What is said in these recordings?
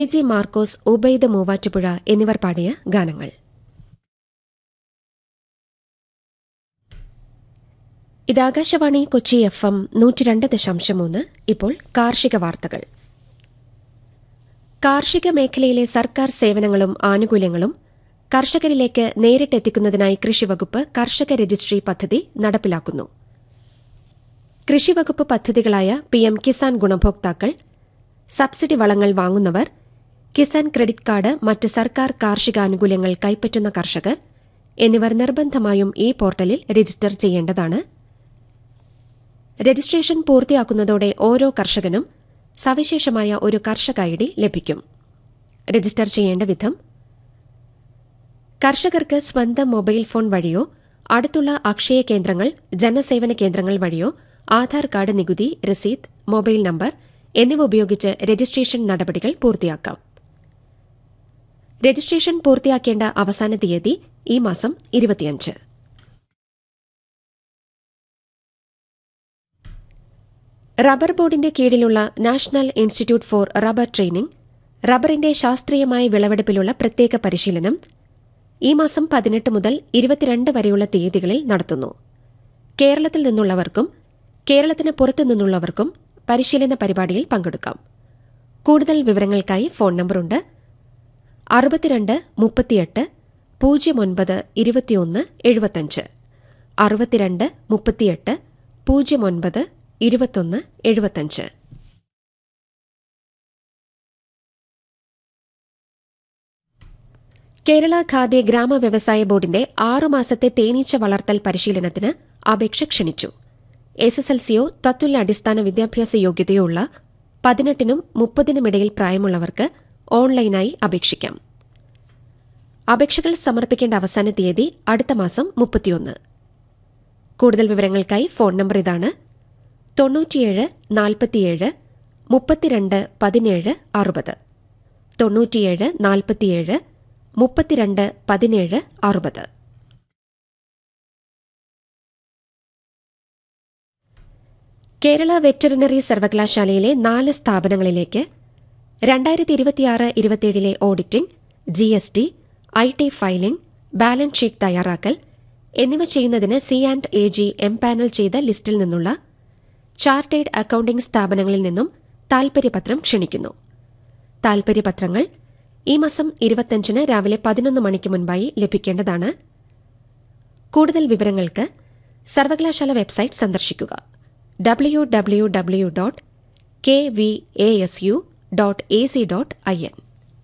G Markose Ubaid Muvattupuzha എന്നിവർ പാടിയ ഗാനങ്ങൾ ഇത് ആകാശവാണി കൊച്ചി എഫ് എം നൂറ്റിരണ്ട് ദശാംശം മൂന്ന് ഇപ്പോൾ കാർഷിക വാർത്തകൾ കാർഷിക മേഖലയിലെ സർക്കാർ സേവനങ്ങളും ആനുകൂല്യങ്ങളും കർഷകരിലേക്ക് നേരിട്ടെത്തിക്കുന്നതിനായി കൃഷിവകുപ്പ് കർഷക രജിസ്ട്രി പദ്ധതി നടപ്പിലാക്കുന്നു കൃഷിവകുപ്പ് പദ്ധതികളായ പിഎം കിസാൻ ഗുണഭോക്താക്കൾ സബ്സിഡി വളങ്ങൾ വാങ്ങുന്നവർ കിസാൻ ക്രെഡിറ്റ് കാർഡ് മറ്റ് സർക്കാർ കാർഷികാനുകൂല്യങ്ങൾ കൈപ്പറ്റുന്ന കർഷകർ എന്നിവർ നിർബന്ധമായും ഈ പോർട്ടലിൽ രജിസ്റ്റർ ചെയ്യേണ്ടതാണ് രജിസ്ട്രേഷൻ പൂർത്തിയാക്കുന്നതോടെ ഓരോ കർഷകനും സവിശേഷമായ ഒരു കർഷക ഐ ഡി ലഭിക്കും രജിസ്റ്റർ ചെയ്യേണ്ട വിധം കർഷകർക്ക് സ്വന്തം മൊബൈൽ ഫോൺ വഴിയോ അടുത്തുള്ള അക്ഷയ കേന്ദ്രങ്ങൾ ജനസേവന കേന്ദ്രങ്ങൾ വഴിയോ ആധാർ കാർഡ് നികുതി രസീത് മൊബൈൽ നമ്പർ എന്നിവ ഉപയോഗിച്ച് രജിസ്ട്രേഷൻ നടപടികൾ പൂർത്തിയാക്കാം രജിസ്ട്രേഷൻ പൂർത്തിയാക്കേണ്ട അവസാന തീയതി ഈ മാസം ഇരുപത്തിയഞ്ച് റബ്ബർ ബോർഡിന്റെ കീഴിലുള്ള national institute for rubber training റബ്ബറിന്റെ ശാസ്ത്രീയമായ വിളവെടുപ്പിലുള്ള പ്രത്യേക പരിശീലനം ഈ മാസം പതിനെട്ട് മുതൽ ഇരുപത്തിരണ്ട് വരെയുള്ള തീയതികളിൽ നടത്തുന്നു കേരളത്തിൽ നിന്നുള്ളവർക്കും കേരളത്തിന് പുറത്തു നിന്നുള്ളവർക്കും പരിശീലന പരിപാടിയിൽ പങ്കെടുക്കാം കൂടുതൽ വിവരങ്ങൾക്കായി ഫോൺ നമ്പറുണ്ട് അറുപത്തിരണ്ട് മുപ്പത്തിയെട്ട് പൂജ്യം ഒൻപത് ഇരുപത്തിയൊന്ന് എഴുപത്തഞ്ച് അറുപത്തിരണ്ട് മുപ്പത്തിയെട്ട് പൂജ്യം ഒൻപത് ഇരുപത്തൊന്ന് എഴുപത്തഞ്ച് കേരള ഖാദ്യ ഗ്രാമ വ്യവസായ ബോർഡിന്റെ ആറുമാസത്തെ തേനീച്ച വളർത്തൽ പരിശീലനത്തിന് അപേക്ഷ ക്ഷണിച്ചു എസ് എസ് എൽ സിയോ തത്തുല്യ അടിസ്ഥാന വിദ്യാഭ്യാസ യോഗ്യതയോ ഉള്ള പതിനെട്ടിനും മുപ്പതിനുമിടയിൽ പ്രായമുള്ളവർക്ക് ഓൺലൈനായി അപേക്ഷിക്കാം അപേക്ഷകൾ സമർപ്പിക്കേണ്ട അവസാന തീയതി അടുത്ത മാസം മുപ്പത്തിയൊന്ന് കൂടുതൽ വിവരങ്ങൾക്കായി ഫോൺ നമ്പർ ഇതാണ് തൊണ്ണൂറ്റിയേഴ് നാൽപ്പത്തിയേഴ് മുപ്പത്തിരണ്ട് പതിനേഴ് അറുപത് തൊണ്ണൂറ്റിയേഴ് നാൽപ്പത്തിയേഴ് മുപ്പത്തിരണ്ട് പതിനേഴ് അറുപത് കേരള വെറ്ററിനറി സർവകലാശാലയിലെ നാല് സ്ഥാപനങ്ങളിലേക്ക് രണ്ടായിരത്തി ഇരുപത്തിയാറ് ഇരുപത്തിയേഴിലെ auditing G S T I T filing balance sheet തയ്യാറാക്കൽ എന്നിവ ചെയ്യുന്നതിന് C and A G empanel ചെയ്ത ലിസ്റ്റിൽ നിന്നുള്ള ചാർട്ടേഡ് അക്കൌണ്ടിംഗ് സ്ഥാപനങ്ങളിൽ നിന്നും താൽപര്യപത്രം ക്ഷണിക്കുന്നു താൽപര്യപത്രങ്ങൾ ഈ മാസം ഇരുപത്തിയഞ്ചിന് രാവിലെ പതിനൊന്ന് മണിക്ക് മുൻപായി ലഭിക്കേണ്ടതാണ് കൂടുതൽ വിവരങ്ങൾക്ക് സർവകലാശാല വെബ്സൈറ്റ് സന്ദർശിക്കുക W W W dot K V A S U dot A C dot I N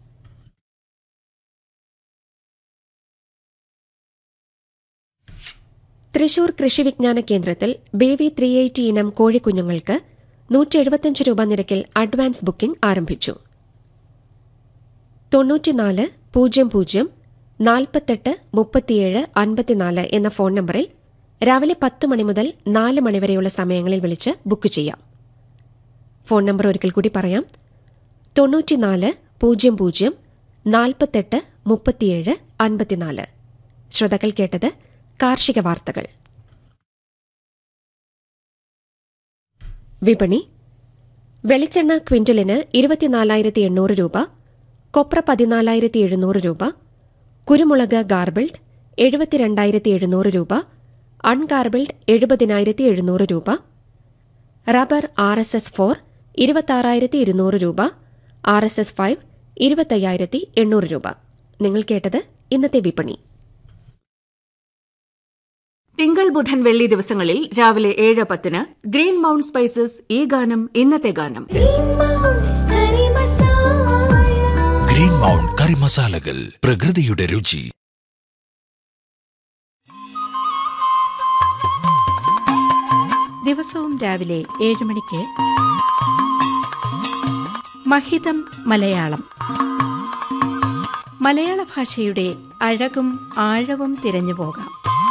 Thrissur കൃഷി വിജ്ഞാന കേന്ദ്രത്തിൽ ബേബി ത്രീ എയ്റ്റി ഇനം കോഴിക്കുഞ്ഞുങ്ങൾക്ക് നൂറ്റി എഴുപത്തിയഞ്ച് രൂപ നിരക്കിൽ അഡ്വാൻസ് ബുക്കിംഗ് ആരംഭിച്ചു തൊണ്ണൂറ്റിനാല് പൂജ്യം പൂജ്യം നാൽപ്പത്തെട്ട് മുപ്പത്തിയേഴ് അൻപത്തിനാല് എന്ന ഫോൺ നമ്പറിൽ രാവിലെ പത്ത് മണി മുതൽ നാല് മണിവരെയുള്ള സമയങ്ങളിൽ വിളിച്ച് ബുക്ക് ചെയ്യാം ഫോൺ നമ്പർ ഒരിക്കൽ കൂടി പറയാം തൊണ്ണൂറ്റിനാല് പൂജ്യം പൂജ്യം നാൽപ്പത്തെട്ട് മുപ്പത്തിയേഴ് അൻപത്തിനാല് ശ്രോതാക്കൾ കേട്ടത് കാർഷിക വാർത്തകൾ വിപണി വെളിച്ചെണ്ണ ക്വിന്റലിന് ഇരുപത്തിനാലായിരത്തി എണ്ണൂറ് രൂപ കൊപ്ര പതിനാലായിരത്തി എഴുന്നൂറ് രൂപ കുരുമുളക് ഗാർബിൾഡ് എഴുപത്തിരണ്ടായിരത്തി എഴുന്നൂറ് രൂപ അൺഗാർബിൾഡ് എഴുപതിനായിരത്തി എഴുന്നൂറ് രൂപ rubber R S S four ഇരുപത്താറായിരത്തി ഇരുന്നൂറ് രൂപ ആർ എസ് എസ് ഫൈവ് ഇരുപത്തയ്യായിരത്തി എണ്ണൂറ് രൂപ നിങ്ങൾ കേട്ടത് ഇന്നത്തെ വിപണി തിങ്കൾ ബുധൻ വെള്ളി ദിവസങ്ങളിൽ രാവിലെ ഏഴ് പത്തിന് ഗ്രീൻ മൗണ്ട് സ്പൈസസ് ഈ ഗാനം ഇന്നത്തെ ഗാനം ഗ്രീൻ മൗണ്ട് കറി മസാലകൾ പ്രകൃതിയുടെ രുചി ദിവസവും രാവിലെ ഏഴ് മണിക്ക് മഹിതം മലയാളം മലയാള ഭാഷയുടെ അഴകും ആഴവും തിരഞ്ഞു പോകാം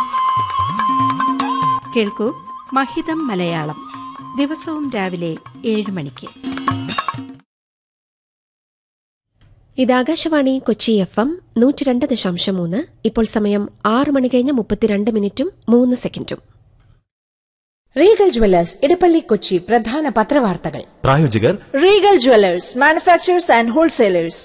കേൾക്കൂ മഹിതം മലയാളം ദിവസവും രാവിലെ ഏഴ് മണിക്ക് ഇത് ആകാശവാണി കൊച്ചി എഫ് എം നൂറ്റിരണ്ട് ദശാംശം മൂന്ന് ഇപ്പോൾ സമയം ആറ് മണി കഴിഞ്ഞ് മുപ്പത്തിരണ്ട് മിനിറ്റും മൂന്ന് സെക്കൻഡും റീഗൽ ജ്വല്ലേഴ്സ് ഇടപ്പള്ളി കൊച്ചി പ്രധാന പത്രവാർത്തകൾ പ്രായോജകർ Regal jewellers manufacturers and wholesalers